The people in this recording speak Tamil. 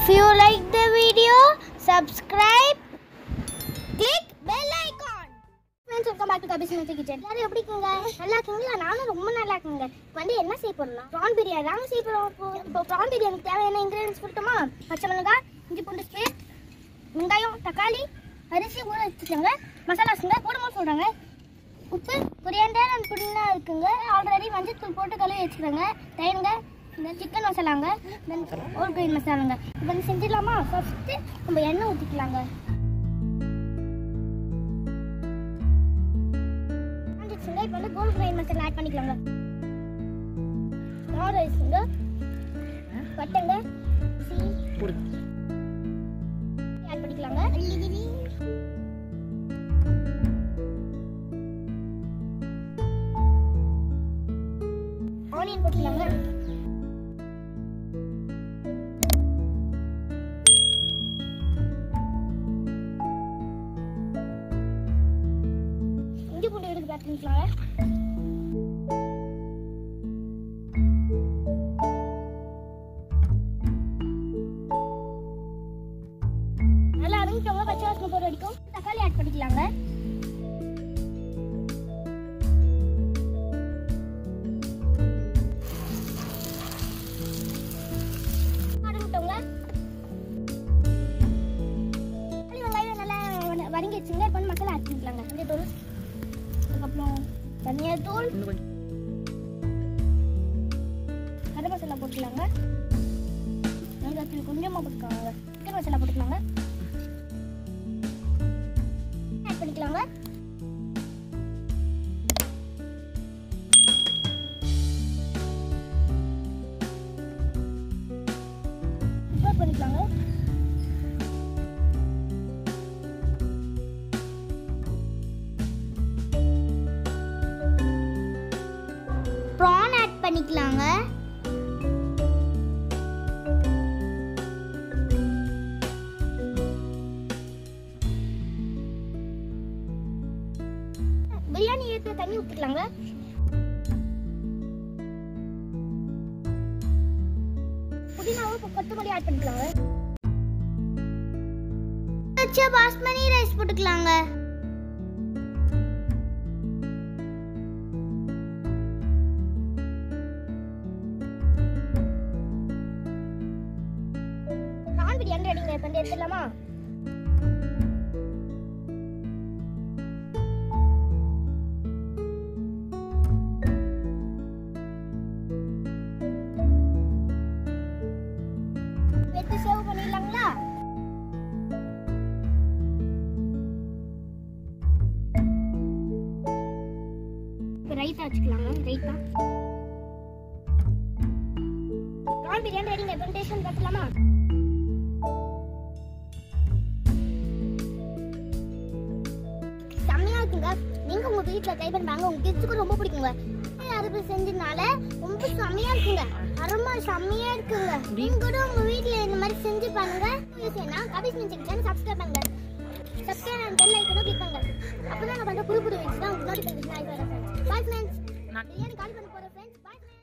If you like the video, subscribe, click bell icon. Friends welcome back to Kabi's mister kitchen எல்லாரும் எப்படி இருக்கீங்க நல்லா இருக்கீங்களா நானும் ரொம்ப நல்லா இருக்கேங்க இப்போ வந்து என்ன செய்ய போறோம்னா ப்ரான் பிரியாணி தாங்க செய்ய போறோம் இப்போ இப்போ ப்ரான் பிரியாணிக்கு தேவையான இன்கிரீடியன்ஸ் சொல்லட்டுமா பச்சை மிளகாய் இஞ்சி பூண்டு பேஸ்ட் வெங்காயம் தக்காளி அரிசி ஊற வச்சுக்கோங்க மசாலாஸுங்க போடும்போது சொல்கிறாங்க உப்பு கொரியாண்டர் அண்ட் புதினா இருக்குங்க ஆல்ரெடி மஞ்சள் தூள் போட்டு கழுவி வச்சுக்கிறேங்க தயிருங்க இந்த சிக்கன் மசாலாங்க தென் ஒரு கிரீன் மசாலாங்க இப்போ வந்து செஞ்சிடலாமா ஃபஸ்ட்டு நம்ம எண்ணெய் ஊற்றிக்கலாங்க காஞ்சிச்சுங்க இப்போ வந்து கோல்ட் கிரைன் மசாலா ஆட் பண்ணிக்கலாங்க ஸ்மால் ரைஸுங்க பட்டைங்க சீ ஆட் பண்ணிக்கலாங்க ஆனியன் போட்டுக்கலாங்க இஞ்சி பூண்டு எடுத்து பேக் பண்ணிக்கலாங்க நல்லா அரைஞ்சிட்டவங்க பச்சை வாசனை போகிற வரைக்கும் தக்காளி ஆட் பண்ணிக்கலாங்க அரைஞ்சிட்டவங்க தக்காளி வெங்காயம் நல்லா வ- வதங்கிடுச்சுங்க இப்போ வந்து மசாலா ஆட் பண்ணிக்கலாங்க மஞ்சள் தூள் அதுக்கப்புறம் தனியா தூள் கரை மசாலா போட்டுக்கலாங்க மிளகாத்தூள் கொஞ்சமாக போட்டுக்கலாங்க சிக்கன் மசாலா போட்டுக்கலாங்க ஆட் பண்ணிக்கலாங்க ரிப்போர்ட் பண்ணிக்கலாங்க ப்ரான் ஆட் பண்ணிக்கலாங்க பிரியாணி ஏற்ற தண்ணி ஊற்றிக்கலாங்க புதினாவும் கொத்தமல்லி ஆட் பண்ணிக்கலாங்க வச்ச பாஸ்மதி ரைஸ் போட்டுக்கலாங்க நான் பிரியாணி ரெடிங்க இப்போ வந்து எடுத்துடலாமா எடுத்து சேவ் பண்ணிடலாங்களா இப்போ ரைத்தா வச்சுக்கலாங்க ரைத்தா நான் பிரியாணி ரெடிங்க இப்போ டேஸ்ட் பார்த்துலாமா செம்மையா இருக்குங்க நீங்க உங்க வீட்ல ட்ரை பண்ணி பாருங்க உங்க கிட்ஸுக்கு ரொம்ப பிடிக்குங்க அறுப்பு செஞ்சதுனால ரொம்ப செம்மையா இருக்குங்க அருமா செம்மையா இருக்குங்க நீங்க கூட உங்க வீட்ல இந்த மாதிரி செஞ்சு பாருங்க யூஸ்னா கபிஸ் மிஞ்சிங் சேனல் சப்ஸ்கிரைப் பண்ணுங்க சப்ஸ்கிரைப் அண்ட் பெல் ஐக்கனும் கிளிக் பண்ணுங்க அப்பதான் நான் பண்ற புது புது வீடியோஸ் தான் உங்களுக்கு நோட்டிஃபிகேஷன் ஆகி வரும் பாய் ஃப்ரெண்ட்ஸ் பிரியாணி கால் பண்ண போறேன் ஃப்ரெண்ட்ஸ் பாய் ஃப்ரெண்ட்ஸ்